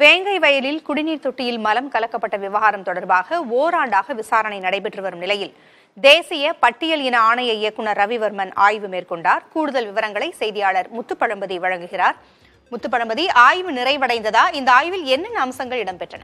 வேங்கை வயலில் குடிநீர் தொட்டியில் மலம் கலக்கப்பட்ட விவகாரம் தொடர்பாக ஓராண்டாக விசாரணை நடைபெற்று வரும் நிலையில் தேசிய பட்டியல் இன ஆணைய இயக்குநர் ரவிவர்மன் ஆய்வு மேற்கொண்டார் கூடுதல் விவரங்களை செய்தியாளர் முத்துப்பழம்பதி வழங்குகிறார் முத்துப்பழம்பதி ஆய்வு நிறைவடைந்ததா இந்த ஆய்வில் என்னென்ன அம்சங்கள் இடம்பெற்றன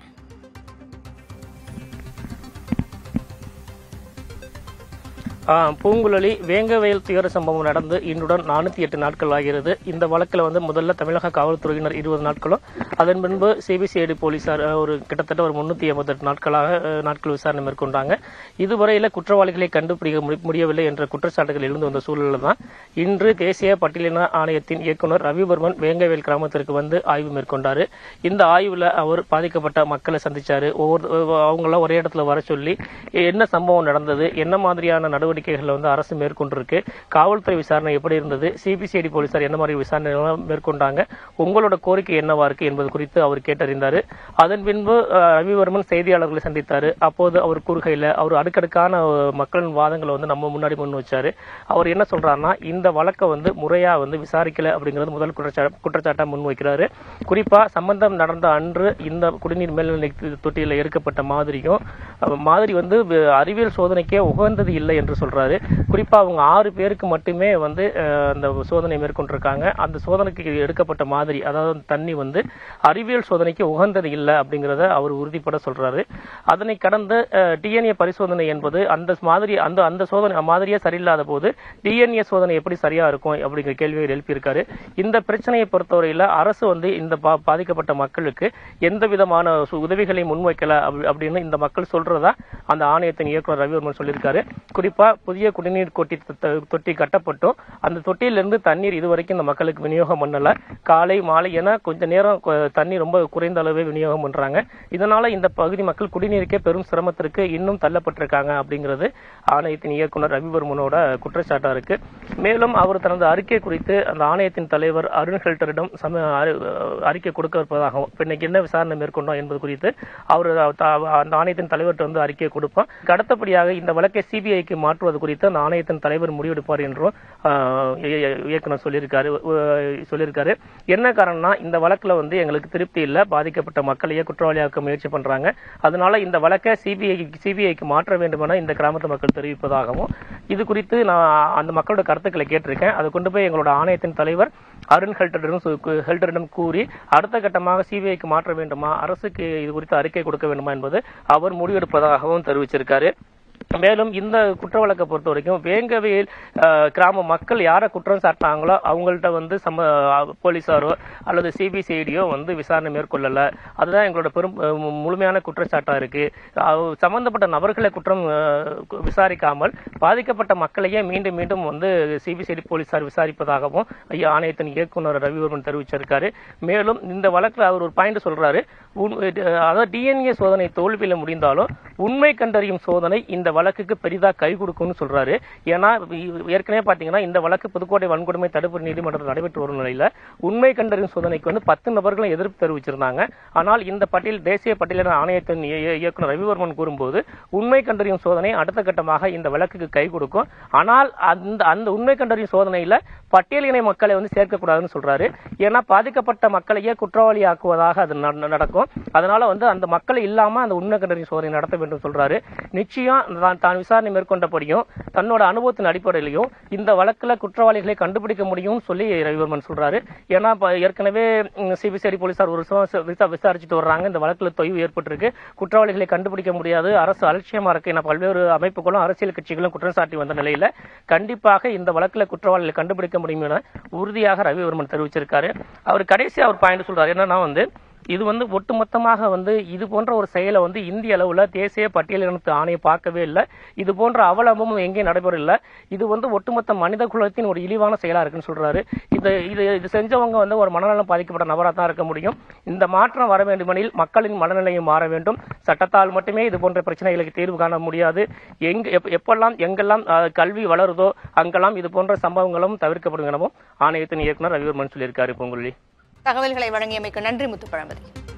ஆ, பூங்குழலி வேங்கவயல் துயர சம்பவம் நடந்து இன்றுடன் நானூற்றி எட்டு நாட்கள் ஆகிறது இந்த வழக்கில் வந்து முதல்ல தமிழக காவல்துறையினர் இருபது நாட்களும் அதன் பின்பு சிபிசிஐடி போலீசார் அ, ஒரு கிட்டத்தட்ட ஒரு முன்னூற்றி எண்பத்தெட்டு நாட்களாக அ, நாட்கள் விசாரணை மேற்கொண்டாங்க இதுவரையில் குற்றவாளிகளை கண்டுபிடிக்க முடி- முடியவில்லை என்ற குற்றச்சாட்டுகள் எழுந்து வந்த சூழலில் தான் இன்று தேசிய பட்டியலின ஆணையத்தின் இயக்குனர் ரவிவர்மன் வேங்கவேல் கிராமத்திற்கு வந்து ஆய்வு மேற்கொண்டார் இந்த ஆய்வில் அவர் பாதிக்கப்பட்ட மக்களை சந்திச்சாரு ஒவ்வொரு அவங்களாம் ஒரே இடத்துல வர சொல்லி என்ன சம்பவம் நடந்தது என்ன மாதிரியான நடவடிக்கைகளை வந்து அரசு மேற்கொண்டிருக்கு காவல்துறை விசாரணை எப்படி இருந்தது சிபிசிஐடி போலீசார் என்ன மாதிரி விசாரணை எல்லாம் மேற்கொண்டாங்க உங்களோட கோரிக்கை என்னவா இருக்கு என்பது குறித்து அவர் கேட்டறிந்தார் அதன் பின்பு அஹ், ரவிவர்மன் செய்தியாளர்களை சந்தித்தார் அப்போது அவர் கூறுகையில் அவர் அடுக்கடுக்கான அஹ், மக்களின் வாதங்களை வந்து நம்ம முன்னாடி முன் வச்சாரு அவர் என்ன சொல்றாருன்னா இந்த வழக்கை வந்து முறையா வந்து விசாரிக்கல அப்படிங்கிறது முதல் குற்றச்சா குற்றச்சாட்டா முன் வைக்கிறாரு குறிப்பா சம்பந்தம் நடந்த அன்று இந்த குடிநீர் மேல்நிலை தொட்டியில் எடுக்கப்பட்ட மாதிரியும் அஹ், மாதிரி வந்து வி- அறிவியல் சோதனைக்கே உகந்தது இல்லை என்று சொல்றாரு குறிப்பா அவங்க ஆறு பேருக்கு மட்டுமே வந்து அஹ், அந்த சோதனை மேற்கொண்டிருக்காங்க அந்த சோதனைக்கு எடுக்கப்பட்ட மாதிரி அதாவது அந்த தண்ணி வந்து அறிவியல் சோதனைக்கு உகந்தது இல்லை அப்படிங்கிறத அவர் உறுதிப்பட சொல்றாரு அதனை கடந்து டிஎன்ஏ பரிசோதனை என்பது அந்த மாதிரி அந்த அந்த சோதனை மாதிரியே சரியில்லாத போது டிஎன்ஏ சோதனை எப்படி சரியா இருக்கும் அப்படிங்கிற கேள்வியை எழுப்பியிருக்காரு இந்த பிரச்சனையை பொறுத்தவரையில அரசு வந்து இந்த பா- பாதிக்கப்பட்ட மக்களுக்கு எந்த விதமான சு- உதவிகளை முன்வைக்கல அப்படி- அப்படின்னு இந்த மக்கள் சொல்றதா அந்த ஆணையத்தின் இயக்குனர் ரவிவர்மன் சொல்லியிருக்காரு குறிப்பா புதிய குடிநீர் கொட்டி தொ- தொட்டி கட்டப்பட்டும் அந்த தொட்டியிலிருந்து தண்ணீர் இதுவரைக்கும் இந்த மக்களுக்கு விநியோகம் பண்ணல காலை மாலை என கொஞ்ச நேரம் கொ- தண்ணி ரொம்ப குறைந்த அளவே விநியோகம் பண்றாங்க இதனால இந்த பகுதி மக்கள் குடிநீருக்கே பெரும் சிரமத்திற்கு இன்னும் தள்ளப்பட்டிருக்காங்க அப்படிங்கிறது ஆணையத்தின் இயக்குனர் ரவிவர்மனோட குற்றச்சாட்டா இருக்கு மேலும் அவர் தனது அறிக்கை குறித்து அந்த ஆணையத்தின் தலைவர் அருண் ஹெல்டரிடம் சம அறி- அறிக்கை கொடுக்க இருப்பதாகவும் இப்ப இன்னைக்கு என்ன விசாரணை மேற்கொண்டோம் என்பது குறித்து அவர் அந்த ஆணையத்தின் தலைவர்கிட்ட வந்து அறிக்கை கொடுப்போம் அடுத்தபடியாக இந்த வழக்கை சிபிஐக்கு மாற்றுவது குறித்து அந்த ஆணையத்தின் தலைவர் முடிவெடுப்பார் என்றும் ஆஹ், இய- இய- இயக்குனர் சொல்லியிருக்காரு உ- சொல்லியிருக்காரு என்ன காரணம்னா இந்த வழக்குல வந்து எங்களுக்கு திருப்தி இல்ல பாதிக்கப்பட்ட மக்களையே குற்றவாளியாக்க முயற்சி பண்றாங்க அதனால இந்த வழக்கை சிபிஐ சிபிஐக்கு மாற்ற வேண்டுமென இந்த கிராமத்து மக்கள் தெரிவிப்பதாகவும் இது குறித்து நான் அந்த மக்களோட கருத்துக்களை கேட்டிருக்கேன் அதை கொண்டு போய் எங்களோட ஆணையத்தின் தலைவர் அருண் ஹெல்டரிடம் சு- ஹெல்டரிடம் கூறி அடுத்த கட்டமாக சிபிஐக்கு மாற்ற வேண்டுமா அரசுக்கு இது குறித்து அறிக்கை கொடுக்க வேண்டுமா என்பது அவர் முடிவெடுப்பதாகவும் தெரிவிச்சிருக்காரு மேலும் இந்த குற்ற வழக்கை பொறுத்த வரைக்கும் வேங்கவேல் அஹ், கிராம மக்கள் யாரை குற்றம் சாட்டினாங்களோ அவங்கள்ட்ட வந்து சம அஹ், போலீசாரோ அல்லது சிபிசிஐடியோ வந்து விசாரணை மேற்கொள்ளல அதுதான் எங்களோட பெரும் அஹ், மு- முழுமையான குற்றச்சாட்டா இருக்கு அஹ், சம்பந்தப்பட்ட நபர்களை குற்றம் அஹ், கு- விசாரிக்காமல் பாதிக்கப்பட்ட மக்களையே மீண்டும் மீண்டும் வந்து சிபிசிஐடி போலீசார் விசாரிப்பதாகவும் ஐயா ஆணையத்தின் இயக்குனர் ரவிவர்மன் தெரிவிச்சிருக்காரு மேலும் இந்த வழக்குல அவர் ஒரு பாயிண்ட் சொல்றாரு உண்- அஹ், அதாவது டிஎன்ஏ சோதனை தோல்வியில முடிந்தாலும் உண்மை கண்டறியும் சோதனை இந்த வழக்குக்கு பெரிதா கை கொடுக்கும்னு சொல்றாரு ஏன்னா இ- ஏற்கனவே பாத்தீங்கன்னா இந்த வழக்கு புதுக்கோட்டை வன்கொடுமை தடுப்பு நீதிமன்றத்தில் நடைபெற்று வரும் நிலையில உண்மை கண்டறியும் சோதனைக்கு வந்து பத்து நபர்களும் எதிர்ப்பு தெரிவிச்சிருந்தாங்க ஆனால் இந்த பட்டியல் தேசிய பட்டியலின ஆணையத்தின் இய- இய- இயக்குனர் ரவிவர்மன் கூறும்போது உண்மை கண்டறியும் சோதனை அடுத்த கட்டமாக இந்த வழக்குக்கு கை கொடுக்கும் ஆனால் அந்த அந்த உண்மை கண்டறியும் சோதனையில பட்டியலினை மக்களை வந்து சேர்க்கக்கூடாதுன்னு சொல்றாரு ஏன்னா பாதிக்கப்பட்ட மக்களையே குற்றவாளி ஆக்குவதாக அது நட- நடக்கும் அதனால வந்து அந்த மக்களை இல்லாம அந்த உண்மை கண்டறியும் சோதனை நடத்த வேண்டும் சொல்றாரு நிச்சயம் தான் தான் விசாரணை மேற்கொண்டபடியும் தன்னோட அனுபவத்தின் அடிப்படையிலையும் இந்த வழக்குல குற்றவாளிகளை கண்டுபிடிக்க முடியும் சொல்லி ரவிவர்மன் சொல்றாரு ஏன்னா இப்ப ஏற்கனவே சிபிசிஐடி போலீசார் ஒரு வருஷம் விசா- விசாரிச்சுட்டு வர்றாங்க இந்த வழக்குல தொய்வு ஏற்பட்டிருக்கு குற்றவாளிகளை கண்டுபிடிக்க முடியாது அரசு அலட்சியமா இருக்கு என பல்வேறு அமைப்புகளும் அரசியல் கட்சிகளும் குற்றம் சாட்டி வந்த நிலையில கண்டிப்பாக இந்த வழக்குல குற்றவாளிகளை கண்டுபிடிக்க முடியும் என உறுதியாக ரவிவர்மன் தெரிவிச்சிருக்காரு அவர் கடைசி அவர் பாயிண்ட் சொல்றாரு என்னன்னா வந்து இது வந்து ஒட்டுமொத்தமாக வந்து இது போன்ற ஒரு செயலை வந்து இந்திய அளவுல தேசிய பட்டியலினத்து ஆணையை பார்க்கவே இல்லை இது போன்ற அவலமும் எங்கேயும் நடைபெறல இது வந்து ஒட்டுமொத்த மனித குலத்தின் ஒரு இழிவான செயலா இருக்குன்னு சொல்றாரு இது இது இது செஞ்சவங்க வந்து ஒரு மனநலம் பாதிக்கப்பட்ட நபராக தான் இருக்க முடியும் இந்த மாற்றம் வர வேண்டுமெனில் மக்களின் மனநிலையும் மாற வேண்டும் சட்டத்தால் மட்டுமே இது போன்ற பிரச்சனைகளுக்கு தீர்வு காண முடியாது எங்க எப்ப- எப்பெல்லாம் எங்கெல்லாம் அஹ், கல்வி வளருதோ அங்கெல்லாம் இது போன்ற சம்பவங்களும் தவிர்க்கப்படும் எனவும் ஆணையத்தின் இயக்குனர் ரவிவர்மன் சொல்லியிருக்காரு பொங்குள்ளி தகவல்களை வழங்கியமைக்கு நன்றி முத்துப்பழம்பதி